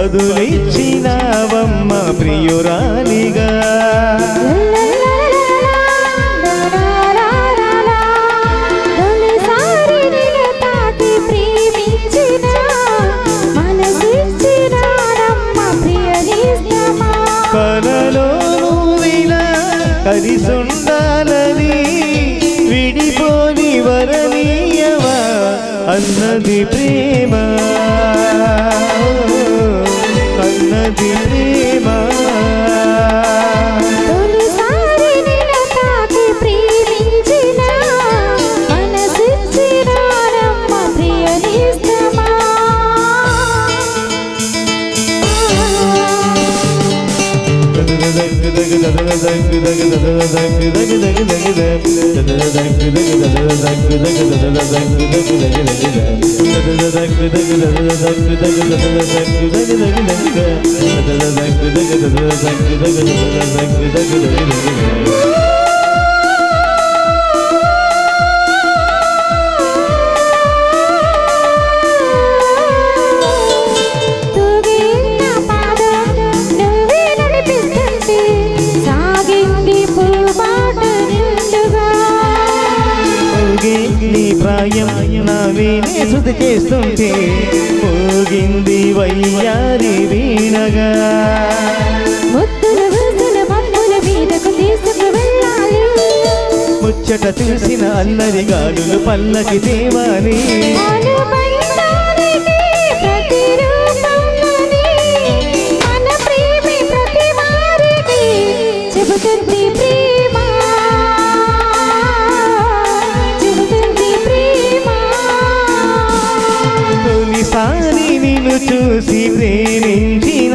బదులిచ్చినావమ్మ ప్రియురాలిగా తొలిసారి నిన్ను తాకి ప్రేమించిన మనసిచ్చినానమ్మ ప్రియనేస్తమా కలలో నువ్విలా కలిసుండాలని విడిపోని వరనీయవా అన్నది ప్రేమ అన్నది ప్రేమ తొలిసారి నిన్ను తాకి ప్రేమించిన మనసిచ్చినానమ్మ ప్రియనేస్తమా తూగిన పాదం నువ్వే నడిపిస్తుంటే సాగింది పూబాట నిండుగా ఊగే నీ ప్రాయం నా వీణే శృతి చేస్తుంటే ఊగింది వయ్యారి వీణగా ముద్దుల ముద్దుల మమ్ముల మీదకు తీసుకు వెళ్ళాలి ముచ్చట చూసిన అల్లరి గాలులు పల్లకి దేవాలి అనుబంధానికి ప్రతిరూపమని మన ప్రేమే ప్రతి వారికి చెబుతుంది ప్రేమ చెబుతుంది ప్రేమ తొలిసారి నిన్ను చూసి ప్రేమించిన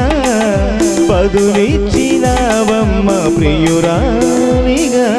బదులిచ్చినావమ్మ ప్రియురాలిగా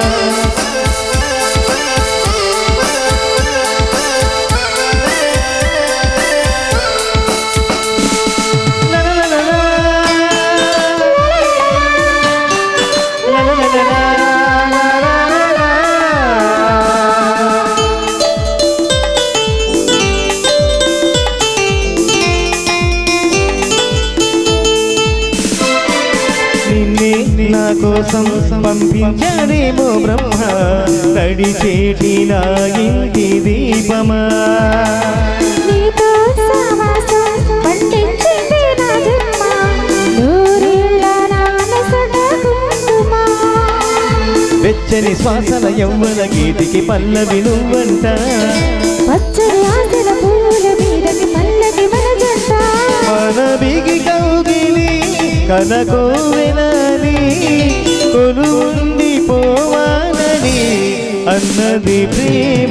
నిన్నే నా కోసం పంపించాడేమో బ్రహ్మ నడిచేటి నా ఇంటి దీపమా నీతో సహవాసం పండించింది నా జన్మ నూరేళ్ళ నానసట కుంకుమ వెచ్చని శ్వాసల యవ్వన గీతికి పల్లవి నువ్వంట పచ్చడి ఆశల పూల మీదకి పల్లకి మన జంట మన బిగి కౌగిలి కనకోవెనని కొలుండి పోవాలని అన్నది ప్రేమ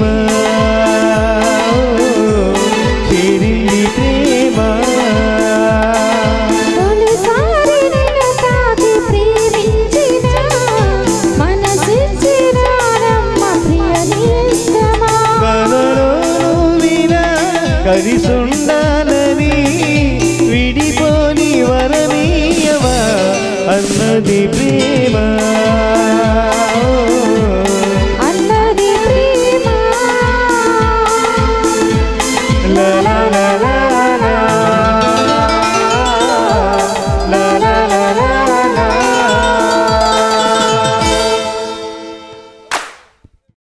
చేరింది ప్రేమ తొలిసారి నిన్ను తాకి ప్రేమించిన మనసిచ్చిన రమ్మ ప్రియనేస్తమా కలలో వినా కలిసుండాలని విడిపోని వరమీయవా అన్నది ప్రేమ